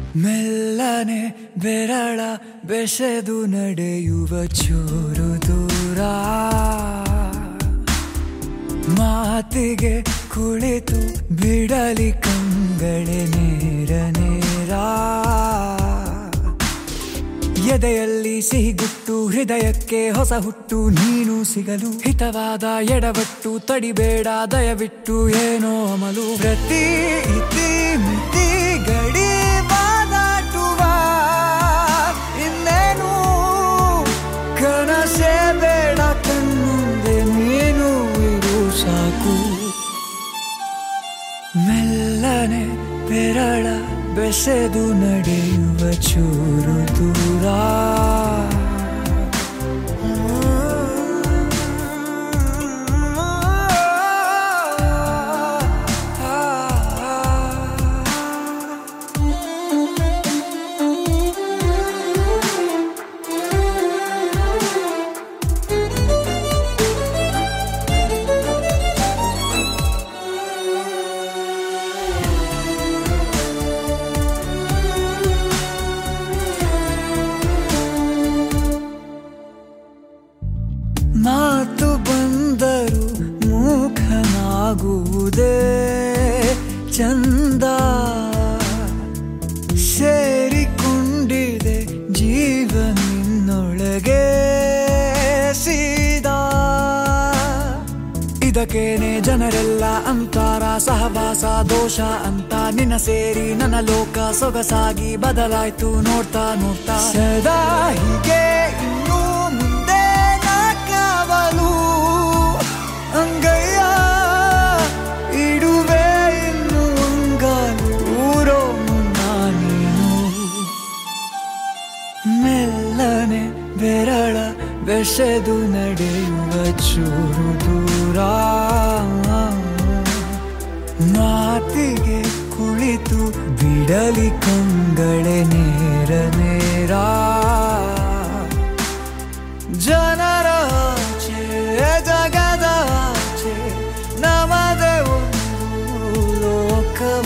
ಮೆಲ್ಲನೆ ಬೆರಳ ಬೆಸೆದು ನಡೆಯುವ ಚೂರು ದೂರ ಮಾತಿಗೆ ಕುಳಿತು ಬಿಡಲಿ ಕಂಗಳೆ ನೇರ ನೇರ ಎದೆಯಲ್ಲಿ ಸಿಹಿಗುಟ್ಟು ಹೃದಯಕ್ಕೆ ಹೊಸ ಹುಟ್ಟು ನೀನು ಸಿಗಲು ಹಿತವಾದ ಎಡವಟ್ಟು ತಡಿಬೇಡ ದಯವಿಟ್ಟು ಏನೋ ಅಮಲು ಪ್ರತಿ ಇತಿ ಮಿತಿ ಗಡಿ ಬಾದಾಟುವ ಇನ್ನೇನು ಕನಸೇ ಬೇಡ ಕಣ್ಣುಂದೆ ನೀನು ಇರು ಸಾಕು ಮೆಲ್ಲನೆ ಬೆರಳ ಬೆಸೆದು ನಡೆಯುವ ಚೂರು ದೂರ ಮಾತು ಬಂದರು ಮೂಖನಾಗುವುದೇ ಚಂದ ಸೇರಿಕೊಂಡಿದೆ ಜೀವ ನಿನ್ನೊಳಗೆ ಸೀದಾ ಇದಕ್ಕೇನೆ ಜನರೆಲ್ಲ ಅಂತಾರ ಸಹವಾಸ ದೋಷ ಅಂತ ನಿನ್ನ ಸೇರಿ ನನ್ನ ಲೋಕ ಸೊಗಸಾಗಿ ಬದಲಾಯ್ತು ನೋಡ್ತಾ ನೋಡ್ತಾ ಸದಾ ಹೀಗೆ ಇನ್ನು ಮುಂದೆ ನಾ ಕಾವಲು ಅಂಗಯ್ಯ ಇಡುವೆ ಇನ್ನು ಅಂಗಾಲು ಊರೋ ಮುನ್ನ ನೀನು ಮೆಲ್ಲನೆ ಬೆರಳ ಬೆಸೆದು ನಡೆಯುವ ಚೂರು ದೂರ ಮಾತಿಗೆ ಕುಳಿತು ಬಿಡಲಿ ಕಂಗಳೆ ನೇರ ನೇರ ಜನರ ಆಚೆ ಜಗದ ಆಚೆ ನಮದೆ ಒಂದು ಲೋಕವ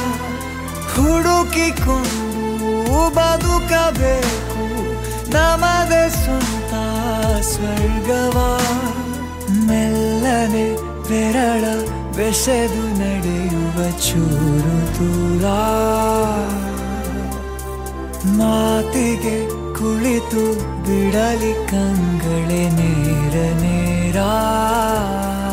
ಹುಡುಕಿಕೊಂಡು ಬದುಕಬೇಕು ನಮದೆ ಸ್ವಂತ ಸ್ವರ್ಗವ ಮೆಲ್ಲನೆ ಬೆರಳ ಬೆಸೆದು ನಡೆಯುವ ಚೂರು ದೂರ ಮಾತಿಗೆ ಕುಳಿತು ಬಿಡಲಿ ಕಂಗಳೆ ನೇರ ನೇರ